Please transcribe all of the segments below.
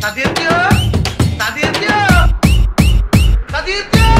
സതീർത്യോ സതീർത്യോ സതീർത്യോ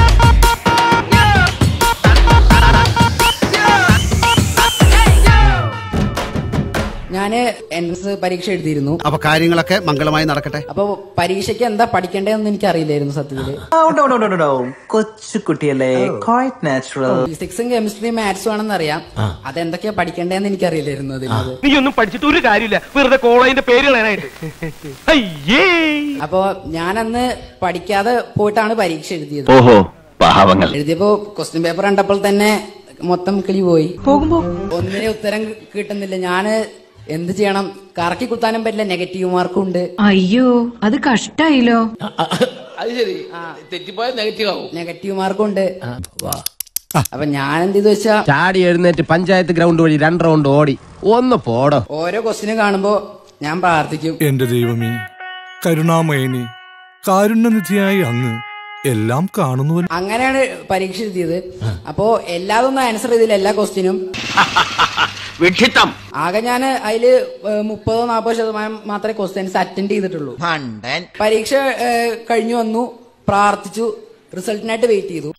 ഞാന് എൻട്രൻസ് പരീക്ഷ എഴുതിയിരുന്നു അപ്പൊ കാര്യങ്ങളൊക്കെ മംഗളമായി നടക്കട്ടെ അപ്പൊ പരീക്ഷയ്ക്ക് എന്താ പഠിക്കേണ്ടതെന്ന് എനിക്ക് അറിയില്ലായിരുന്നു സത്യത്തില് കൊച്ചു കുട്ടിയല്ലേ ക്വൈറ്റ് നാച്ചുറൽ ഫിസിക്സും കെമിസ്ട്രിയും മാത്സും ആണെന്ന് അറിയാം അതെന്തൊക്കെയാ പഠിക്കേണ്ടതെന്ന് എനിക്ക് അറിയില്ലായിരുന്നു അതിനകത്ത് നീ ഒന്നും പഠിച്ചിട്ട് ഒരു കാര്യമില്ല വെറുതെ കോളേജിന്റെ പേര് കളയാനായിട്ട് അയ്യേ അപ്പൊ ഞാനന്ന് പഠിക്കാതെ പോയിട്ടാണ് പരീക്ഷ എഴുതിയത് ഓഹോ പാവങ്ങൾ എഴുതിയപ്പോ ക്വസ്റ്റ്യൻ പേപ്പർ കണ്ടപ്പോൾ തന്നെ മൊത്തം കിളി പോയി പോകുമ്പോ ഒന്നിനെ ഉത്തരം കിട്ടുന്നില്ല ഞാന് എന്ത് ചെയ്യണം കറക്കി കുത്താനും പറ്റില്ല നെഗറ്റീവ് മാർക്കും ഉണ്ട് അയ്യോ അത് കഷ്ടായില്ലോ അത് ശരി തെറ്റിപ്പോയാൽ നെഗറ്റീവ് ആവും നെഗറ്റീവ് മാർക്കും ഉണ്ട് അപ്പൊ ഞാൻ എന്ത് ചെയ്തു വെച്ചാ ചാടി എഴുന്നേറ്റ് പഞ്ചായത്ത് ഗ്രൗണ്ട് വഴി രണ്ട് റൗണ്ട് ഓടി ഒന്ന് പോടോ ഓരോ ക്വസ്റ്റിനും കാണുമ്പോ ഞാൻ പ്രാർത്ഥിക്കും എന്റെ ദൈവമേ കരുണാമയനി കാരുണ്യനിധിയായി അങ്ങ് എല്ലാം കാണുന്നു അങ്ങനെയാണ് പരീക്ഷ എഴുതിയത് അപ്പോ എല്ലാതൊന്നും ആൻസർ ചെയ്തില്ല എല്ലാ ക്വസ്റ്റിനും വിക്ഷിത്തം ആകെ ഞാൻ അതില് ഏഹ്, മുപ്പതോ നാൽപ്പതോ ശതമാനം മാത്രമേ ക്വസ്റ്റ്യൻസ് അറ്റൻഡ് ചെയ്തിട്ടുള്ളൂ പരീക്ഷ ഏഹ്, കഴിഞ്ഞു വന്നു പ്രാർത്ഥിച്ചു റിസൾട്ടിനായിട്ട് വെയിറ്റ് ചെയ്തു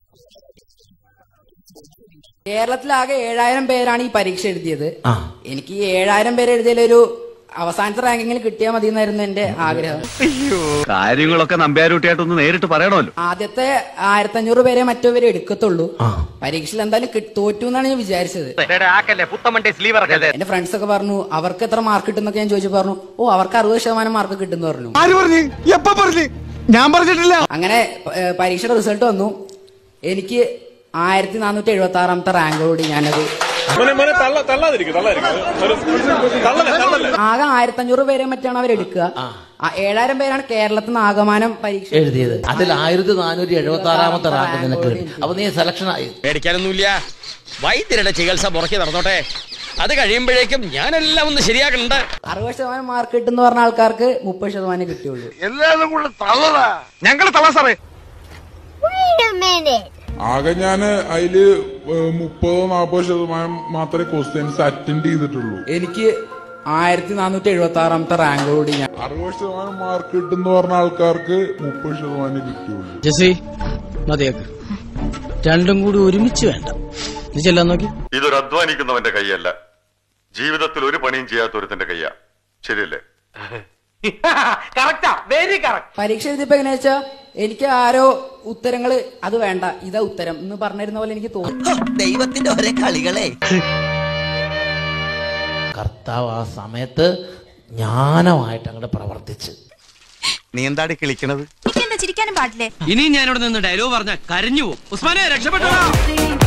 കേരളത്തിലാകെ ഏഴായിരം പേരാണ് ഈ പരീക്ഷ എഴുതിയത് എനിക്ക് ഈ ഏഴായിരം പേര് എഴുതിയതിലൊരു അവസാനത്തെ റാങ്കിങ്ങിൽ കിട്ടിയാൽ മതി എന്നായിരുന്നു എന്റെ ആഗ്രഹം കാര്യങ്ങളൊക്കെ നമ്പ്യാരൂട്ടിയായിട്ടൊന്ന് നേരിട്ട് പറയണമല്ലോ ആദ്യത്തെ ആയിരത്തി അഞ്ഞൂറ് പേരെ മറ്റോ പേരെ എടുക്കത്തുള്ളൂ പരീക്ഷയിൽ എന്തായാലും കി- തോറ്റു എന്നാണ് ഞാൻ വിചാരിച്ചത് ആക്കല്ലേ പുത്തമണ്ടേ സ്ലീവർ എന്റെ ഫ്രണ്ട്സ് ഒക്കെ പറഞ്ഞു അവർക്ക് എത്ര മാർക്ക് കിട്ടുന്നൊക്കെ ഞാൻ ചോദിച്ചു പറഞ്ഞു ഓ അവർക്ക് അറുപത് ശതമാനം മാർക്ക് കിട്ടുന്നു പറഞ്ഞു ആര് പറഞ്ഞു എപ്പ പറഞ്ഞു ഞാൻ പറഞ്ഞിട്ടില്ല അങ്ങനെ ഏഹ്, പരീക്ഷയുടെ റിസൾട്ട് വന്നു എനിക്ക് ആയിരത്തി നാനൂറ്റി എഴുപത്തി ആറാമത്തെ റാങ്കോടുകൂടി ഞാനത് ആകെ ആയിരത്തി അഞ്ഞൂറ് പേരെ മറ്റാണ് അവർ എടുക്കുക ആ, ഏഴായിരം പേരാണ് കേരളത്തിൽ നിന്ന് ആകമാനം പരീക്ഷ എഴുതിയത് അതിൽ ആയിരത്തി നാനൂറ്റി എഴുപത്തി ആറാമത്തെ റാങ്ക് നിനക്ക് കിട്ടി അപ്പൊ നീ സെലക്ഷൻ ആയി പേടിക്കാനൊന്നുമില്ല വൈദ്യരുടെ ചികിത്സ പുറകെ നടന്നോട്ടെ അത് കഴിയുമ്പോഴേക്കും ഞാനെല്ലാം ഒന്ന് ശരിയാക്കണ്ട അറുപത് ശതമാനം മാർക്ക് കിട്ടുന്ന പറഞ്ഞ ആൾക്കാർക്ക് മുപ്പത് ശതമാനം കിട്ടിയുള്ളൂ ഞങ്ങൾ തള്ള സാറേ ആകെ ഞാൻ അതില് മുപ്പതോ നാപ്പതോ ശതമാനം മാത്രമേ ക്വസ്റ്റ്യൻസ് അറ്റൻഡ് ചെയ്തിട്ടുള്ളൂ എനിക്ക് ആയിരത്തി നാനൂറ്റി എഴുപത്തി ആറാമത്തെ റാങ്കോടുകൂടി ഞാൻ അറുപത് ശതമാനം മാർക്ക് കിട്ടുന്ന പറഞ്ഞ ആൾക്കാർക്ക് മുപ്പത് ശതമാനം കിട്ടിയുള്ളൂ ജസി മതിയാക്ക് രണ്ടും കൂടി ഒരുമിച്ച് വേണ്ട നീ ചെല്ലാൻ നോക്കി ഇതൊരു അധ്വാനിക്കുന്നവന്റെ കൈയല്ല ജീവിതത്തിൽ ഒരു പണിയും ചെയ്യാത്ത ഒരുത്തന്റെ കയ്യാ ശരിയല്ലേ കറക്റ്റാ വെരി കറക്റ്റ് പരീക്ഷ എഴുതിയപ്പോ എങ്ങനെയാ വെച്ചാ എനിക്ക് ആരോ ഉത്തരങ്ങള് അത് വേണ്ട ഇതാ ഉത്തരം എന്ന് പറഞ്ഞിരുന്ന പോലെ എനിക്ക് തോന്നി ദൈവത്തിന്റെ ഒരേ കളികളെ കർത്താവ് ആ സമയത്ത് ജ്ഞാനമായിട്ട് അങ്ങോട്ട് പ്രവർത്തിച്ച് നീ എന്താടി കിളിക്കണത് ചിരിക്കാനും പാടില്ലേ ഇനി ഞാനിവിടെ നിന്ന് ഡയലോഗ് പറഞ്ഞ കരഞ്ഞു പോകും ഉസ്മാനെ രക്ഷപ്പെട്ടോ